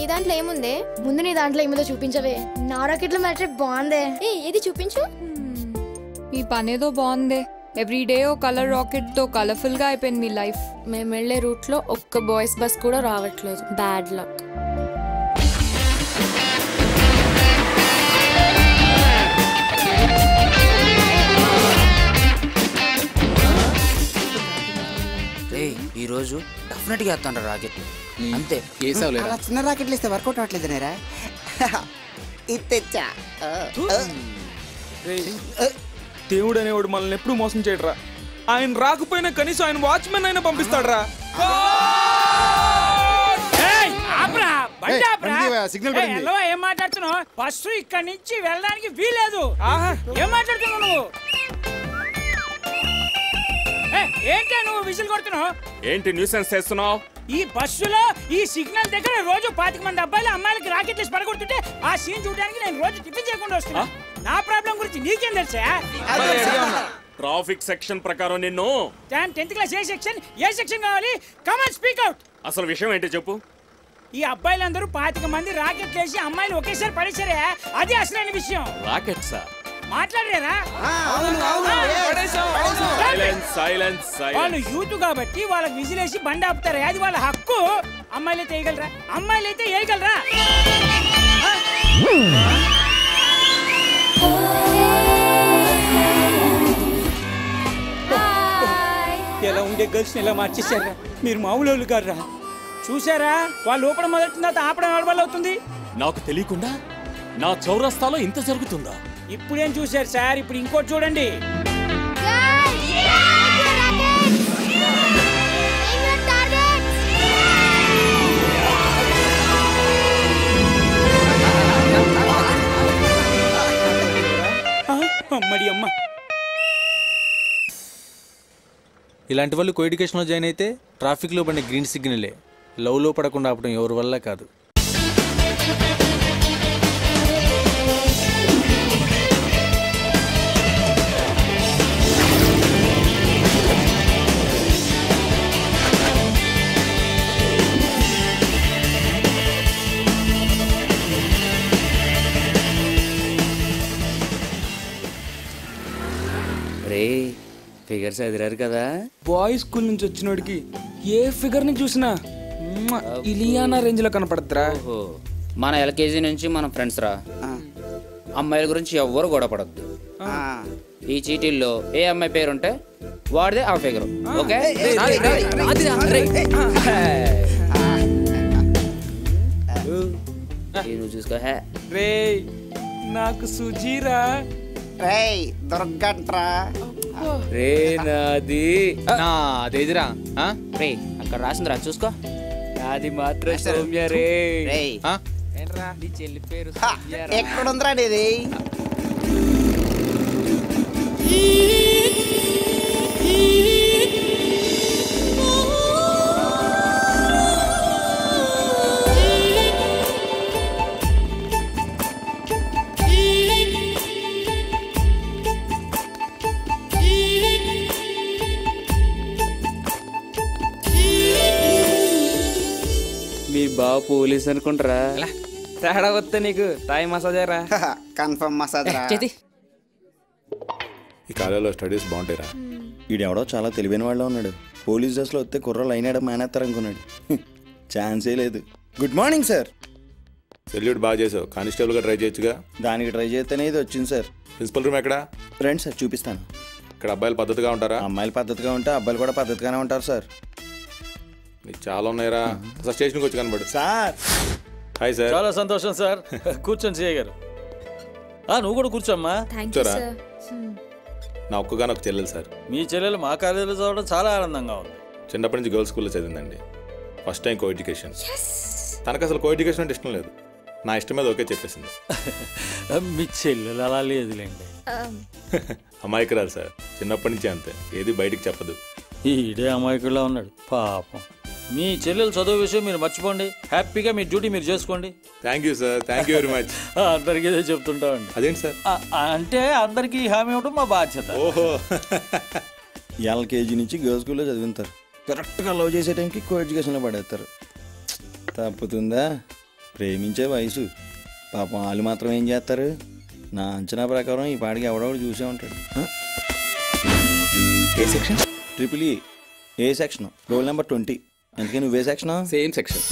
దాంట్లో ఏముందే ముందు నీ దాంట్లో ఏమిదో చూపించవే నా రాకెట్లో మ్యాట్రిక్ బాగుందే ఏ ఇది చూపించు మీ పనేదో బాగుందే ఎవ్రీడే ఓ కలర్ రాకెట్ తో కలర్ఫుల్ గా అయిపోయింది మీ లైఫ్ మేము వెళ్ళే రూట్ లో ఒక్క బాయ్స్ బస్ కూడా రావట్లేదు బ్యాడ్ లక్ రే ఈ రోజు డెఫినెట్ గా వేస్తాను రాకెట్ అంతే అలా చిన్న రాకెట్లు ఇస్తే వర్కౌట్ అవ్వట్లేదు నేరా ఇది తెచ్చా దేవుడు అనేవాడు మనల్ని ఎప్పుడు మోసం చేయడరా ఆయన రాకపోయినా కనీసం ఆయన వాచ్మెన్ అయినా పంపిస్తాడరా సిగ్నల్ ఏం మాట్లాడుతున్నావు బస్సు ఇక్కడి నుంచి వెళ్ళడానికి వీలేదు ఏం మాట్లాడుతున్నావు నువ్వు ఏ, ఏంటే నువ్వు విసిల్ కొడుతున్నావు ఏంటి న్యూసెన్స్ చేస్తున్నావు ఈ బస్సులో ఈ సిగ్నల్ దగ్గర రోజు పాతిక మంది అబ్బాయిలు అమ్మాయిలకి రాకెట్ వేసి పడగొడుతుంటే ఆ సీన్ చూడడానికి నేను రోజు టిఫిన్ చేయకుండా వస్తున్నా నా ప్రాబ్లం గురించి నీకేం తెలుసా ట్రాఫిక్ సెక్షన్ ప్రకారం నిన్ను tenth class A section A section కావాలి కమన్ స్పీక్ అవుట్ అసలు విషయం ఏంటి చెప్పు ఈ అబ్బాయిలందరూ పాతిక మంది రాకెట్ వేసి అమ్మాయిలు ఒకేసారి పడేసారే అది అసలైన విషయం రాకెట్సా మాట్లాడలేరా సైలెన్స్ సైలెన్స్ వాళ్ళు సైలెన్స్ యూత్ కాబట్టి వాళ్ళకి విజిలేసి బండి ఆపుతారు అది వాళ్ళ హక్కు అమ్మాయిలైతే వేయగలరా అమ్మాయిలైతే వేయగలరా ఎలా ఉండే గర్ల్స్ ఎలా మార్చేశారా మీరు మామూలు వాళ్ళు కాదురా చూసారా వాళ్ళు ఊపడం మొదలెట్టిన తర్వాత ఆపడం ఎవరి వల్ల అవుతుంది నాకు తెలియకుండా నా చౌరస్తాలో ఇంత జరుగుతుందా ఇప్పుడేం చూశారు సార్ ఇప్పుడు ఇంకోటి చూడండి ఆ, అమ్మడి అమ్మ ఇలాంటి వాళ్ళు కో ఎడ్యుకేషన్లో జాయిన్ అయితే ట్రాఫిక్లో పడిన గ్రీన్ సిగ్నలే లవ్లో పడకుండా ఆపడం ఎవరి వల్ల కాదు రే ఫిగర్స్ ఎదిరారు కదా బాయ్స్ స్కూల్ నుంచి వచ్చినోడికి ఏ ఫిగర్ ని చూసినా మ్మ, ఇలియానా రేంజ్ లో కనపడద్దురా ఓహో మన ఎల్కేజీ నుంచి మనం ఫ్రెండ్స్ రా అమ్మాయిల గురించి ఎవ్వరు గొడవ పడద్దు ఈ చీటీల్లో ఏ అమ్మాయి పేరు ఉంటే వాడిదే ఆ ఫిగర్ ఓకే ఈ నువ్వు చూసుకో హే రే నాకు సుజీరా రేయ్ దొరకట్రా రే నాది నా అదేదిరా ఆ? రే అక్కడ రాసిందిరా చూసుకో నాది మాత్రం సౌమ్య రే రేయ్ ఆ? ఏంట్రా నీ చెల్లి పేరు హ, ఎక్కడుందిరా నీది మీ బావ పోలీస్ అనుకుంటారా తేడా వస్తే నీకు తాయి మసాజారా కన్ఫర్మ్ మసాజ్ రా చేతి ఈ కాలేజీలో స్టడీస్ బాగుంటాయిరా ఈడెవడో చాలా తెలివైన వాళ్ళ ఉన్నాడు పోలీస్ డ్రెస్లో వస్తే కుర్రలు అయినాడు మానేస్తారు అనుకున్నాడు ఛాన్సే లేదు గుడ్ మార్నింగ్ సార్ సెల్యూట్ బాగా చేసావు కానిస్టేబుల్గా ట్రై చేయొచ్చుగా దానికి ట్రై చేస్తేనే ఇది వచ్చింది సార్ ప్రిన్సిపల్ రూమ్ ఎక్కడ రండి సార్ చూపిస్తాను ఇక్కడ అబ్బాయిలు పద్ధతిగా ఉంటారా అమ్మాయిలు పద్ధతిగా ఉంటే అబ్బాయిలు కూడా పద్ధతిగానే ఉంటారు సార్ నీకు చాలా ఉన్నాయిరా అసలు స్టేషన్కి వచ్చి కనబడు సార్ హాయ్ సార్ చాలా సంతోషం సార్ కూర్చొని సిఐ గారు ఆ, నువ్వు కూడా కూర్చోమ్మా థ్యాంక్ యూ కూర్చోరా. సార్ నా ఒక్కగానే ఒక చెల్లెలు సార్ మీ చెల్లెలు మా కాలేజీలో చదవడం చాలా ఆనందంగా ఉంది చిన్నప్పటి నుంచి గర్ల్స్ స్కూల్లో చదివిందండి ఫస్ట్ టైం కో ఎడ్యుకేషన్ తనకు అసలు కో ఎడ్యుకేషన్ అంటే ఇష్టం లేదు నా ఇష్టం మీద ఓకే చెప్పేసింది మీ చెల్లెలు అలా లేదులేండి అమాయకురాలు సార్ చిన్నప్పటి నుంచి అంతే ఏది బయటికి చెప్పదు ఈడే అమాయకుడిలా ఉన్నాడు పాపం మీ చెల్లెలు చదువు విషయం మీరు మర్చిపోండి హ్యాపీగా మీ డ్యూటీ మీరు చేసుకోండి thank you sir thank you very much ఆ, అందరికీ ఇదే చెప్తుంటామండి అదేంటి సార్ ఆ, ఆ, అంటే అందరికీ హామీ ఇవ్వడం మా బాధ్యత ఓహో ఎల్కేజీ నుంచి గర్ల్స్ స్కూల్లో చదివింటారు కరెక్ట్గా లవ్ చేసే టైంకి కో ఎడ్యుకేషన్లో పడేస్తారు తప్పుతుందా ప్రేమించే వయసు పాపం వాళ్ళు మాత్రం ఏం చేస్తారు నా అంచనా ప్రకారం ఈ పాడికి ఎవడోడు చూసే ఉంటాడు హ? ఏ section triple E A section roll number twenty అందుకే నువ్వే section same section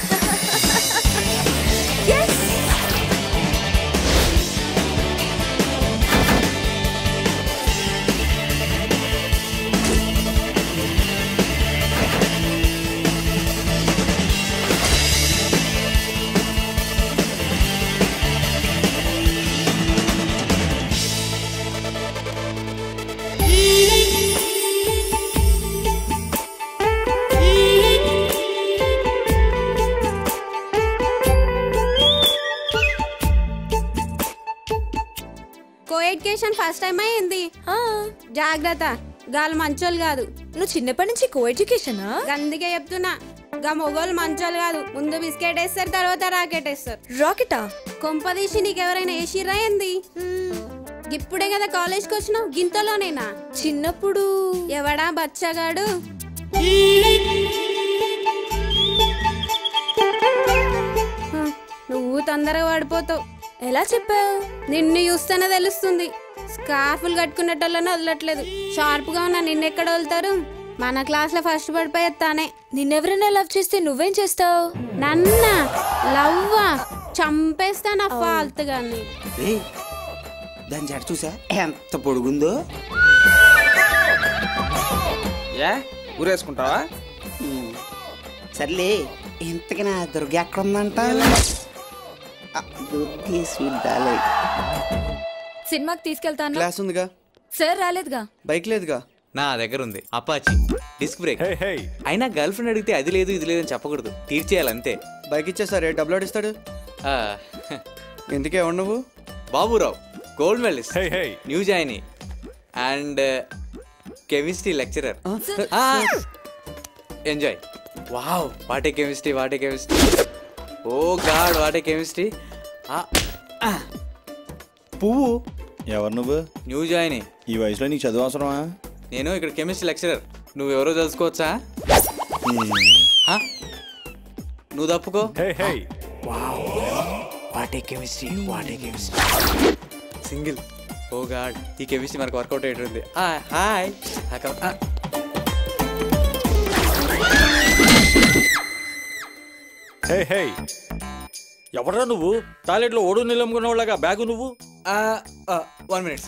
co education first time అయింది జాగ్రత్త గాలు మంచోళ్ళు కాదు నువ్వు చిన్నప్పటి నుంచి కో ఎడ్యుకేషనా అందుకే చెప్తున్నా గా మొగోళ్ళు మంచోళ్ళు కాదు ముందు బిస్కెట్ వేస్తారు తర్వాత రాకెట్ వేస్తారు రాకెటా కొంపదీసి నీకెవరైనా వేసిర్రా ఏంది ఇప్పుడే కదా కాలేజ్కి వచ్చినావు గింతలోనేనా చిన్నప్పుడు ఎవడా బచ్చగాడు హ్మ్, నువ్వు తొందరగా పడిపోతావు ఎలా చెప్పావు నిన్ను చూస్తేనే తెలుస్తుంది స్కార్ఫులు కట్టుకునేటోళ్ళని వదలట్లేదు షార్ప్ గా ఉన్నా నిన్నెక్కడ వదులుతారు మన క్లాస్ లో ఫస్ట్ పడిపోయేస్తానే నిన్నెవరైనా లవ్ చేస్తే నువ్వేం చేస్తావు నన్న లవ్వా చంపేస్తా నా ఫాల్తు గాని ఏయ్, దాని జడ చూసా ఎంత పొడుగుందో ఏ ఊరేసుకుంటావా ఉమ్, సర్లే ఇంతకి నా దుర్గ ఎక్కడ ఉందంట ఆ, దుర్గి sweet darling. సినిమాకి తీసుకెళ్తాను క్లాస్ ఉందిగా సార్ రాలేదుగా బైక్ లేదుగా నా దగ్గర ఉంది అపాచి డిస్క్ బ్రేక్ అయినా గర్ల్ ఫ్రెండ్ అడిగితే అది లేదు ఇది లేదని చెప్పకూడదు తీర్చేయాలి అంతే బైక్ ఇచ్చేసారే డబ్బులు అడిస్తాడు ఎందుకే నువ్వు Baburao gold medallist new join and chemistry lecturer enjoy wow what a chemistry what a chemistry oh god what a chemistry పువ్వు ఎవరు నువ్వు న్యూ జాయిన్ ఈ వయసులో నీకు చదువు అవసరమా నేను ఇక్కడ కెమిస్ట్రీ లెక్చరర్ నువ్వెవరో తెలుసుకోవచ్చా ఆ? నువ్వు తప్పుకో what a chemistry what a chemistry single oh god ఈ కెమిస్ట్రీ మనకు వర్కౌట్ అయ్యేటుంది హాయ్ హే హే ఎవరా నువ్వు టాయిలెట్లో ఓడు నిలమ్ముకున్నవాళ్ళగా బ్యాగు నువ్వు వన్ మినిట్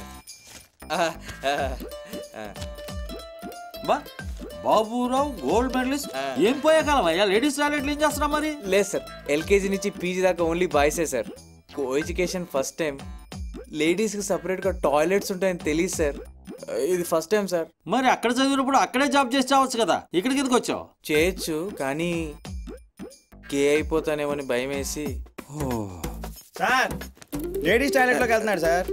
బా బాబురావు గోల్డ్ మెడలిస్ట్ ఏం పోయే కాలం అయ్యా లేడీస్ టాయిలెట్లు ఏం చేస్తున్నా మరి లేదు సార్ ఎల్కేజీ నుంచి పీజీ దాకా ఓన్లీ బాయ్సే sir co education first time లేడీస్కి సపరేట్గా టాయిలెట్స్ ఉంటాయని తెలియదు సార్ ఇది ఫస్ట్ టైం సార్ మరి అక్కడ చదివినప్పుడు అక్కడే జాబ్ చేసి చావచ్చు కదా ఇక్కడికి ఎందుకు వచ్చావు చేయొచ్చు కానీ కే అయిపోతానేమని భయం వేసి సార్ లేడీస్ టాయిలెట్లోకి వెళ్తున్నాడు సార్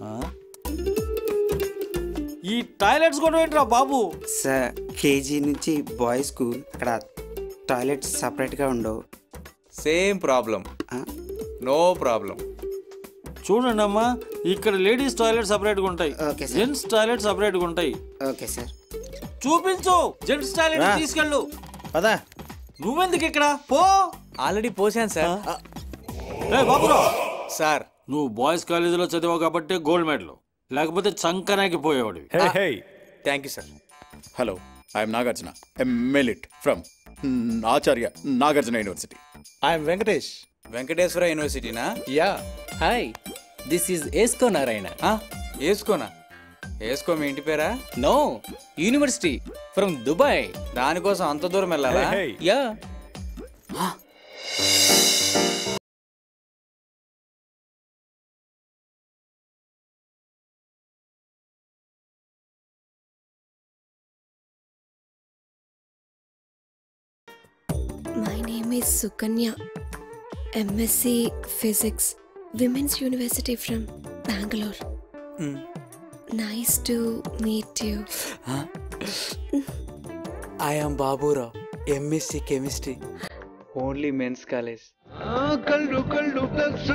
ఈ టాయిలెట్స్ కూడా ఏంట్రా బాబు సార్ కేజీ నుంచి బాయ్స్ స్కూల్ అక్కడ టాయిలెట్స్ సపరేట్గా ఉండవు సేమ్ ప్రాబ్లం నో ప్రాబ్లం చూడండి అమ్మా ఇక్కడ లేడీస్ టాయిలెట్ సపరేట్గా ఉంటాయి ఓకే సార్. జెంట్స్ టాయిలెట్ సపరేట్గా ఉంటాయి ఓకే సార్ చూపించు జెంట్స్ టాయిలెట్ రా. తీసుకెళ్ళు పదా నువ్వెందుకు ఇక్కడ పో ఆల్రెడీ పోసాను సార్ ఏ బాబురావు సార్ నువ్వు బాయ్స్ కాలేజీలో చదివావు కాబట్టి గోల్డ్ మెడల్ లేకపోతే చంకనాకి పోయేవాడివి thank you sir hello I'm Nagarjuna MLitt from Acharya Nagarjuna university I'm Venkatesh Venkateswara యూనివర్సిటీనా యా హాయ్ దిస్ ఈజ్ ఏస్కో నారాయణ వేసుకోనా వేసుకో మీ ఇంటి పేరా నో యూనివర్సిటీ ఫ్రమ్ దుబాయ్ దానికోసం అంత దూరం వెళ్ళాలా yeah My name is Sukanya, MSc Physics, Women's University from Bangalore. Nice to meet you. I am Baburao MSc chemistry only men's college కళ్ళు కళ్ళు ప్లస్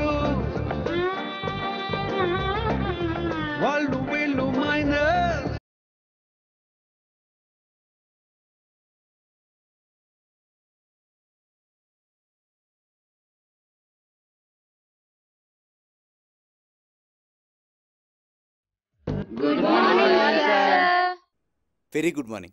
వాళ్ళు వీళ్ళు మైనస్ వెరీ గుడ్ మార్నింగ్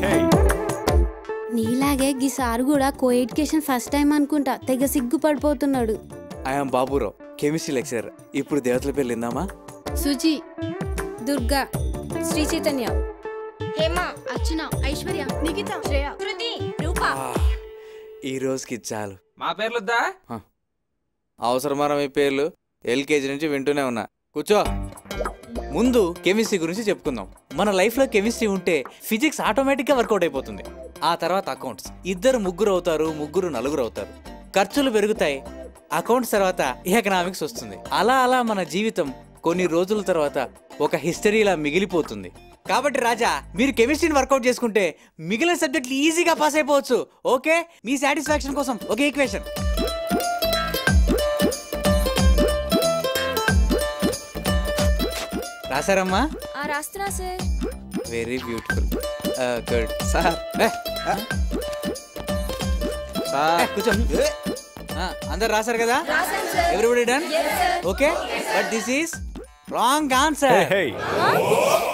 నీలాగే గీసారు కూడా కో ఎడ్యుకేషన్ ఫస్ట్ టైం అనుకుంటా తెగ సిగ్గుపడిపోతున్నాడు ఐఎమ్ బాబురావు కెమిస్ట్రీ లెక్చరర్ ఇప్పుడు దేవతల పేర్లు విందామా సుజి దుర్గా శ్రీ చైతన్య హేమ అర్చన ఐశ్వర్య నిఖిత శ్రేయ కృతి రూప ఈ రోజుకి చాలు మా పేర్లొద్దా అవసరమారా మీ పేర్లు ఎల్కేజీ నుంచి వింటూనే ఉన్నా కూర్చో ముందు కెమిస్ట్రీ గురించి చెప్పుకుందాం మన లైఫ్లో కెమిస్ట్రీ ఉంటే ఫిజిక్స్ ఆటోమేటిక్గా వర్కౌట్ అయిపోతుంది ఆ తర్వాత అకౌంట్స్ ఇద్దరు ముగ్గురు అవుతారు ముగ్గురు నలుగురు అవుతారు ఖర్చులు పెరుగుతాయి అకౌంట్స్ తర్వాత ఎకనామిక్స్ వస్తుంది అలా అలా మన జీవితం కొన్ని రోజుల తర్వాత ఒక హిస్టరీలా మిగిలిపోతుంది కాబట్టి రాజా మీరు కెమిస్ట్రీని వర్కౌట్ చేసుకుంటే మిగిలిన సబ్జెక్టులు ఈజీగా పాస్ అయిపోవచ్చు ఓకే మీ సాటిస్ఫాక్షన్ కోసం ఒక ఈక్వేషన్ రాశారమ్మా ఆ రాస్తున్నా sir very beautiful good sir sir కూర్చో ఆ, అందరు రాశారు కదా everybody done okay but this is wrong answer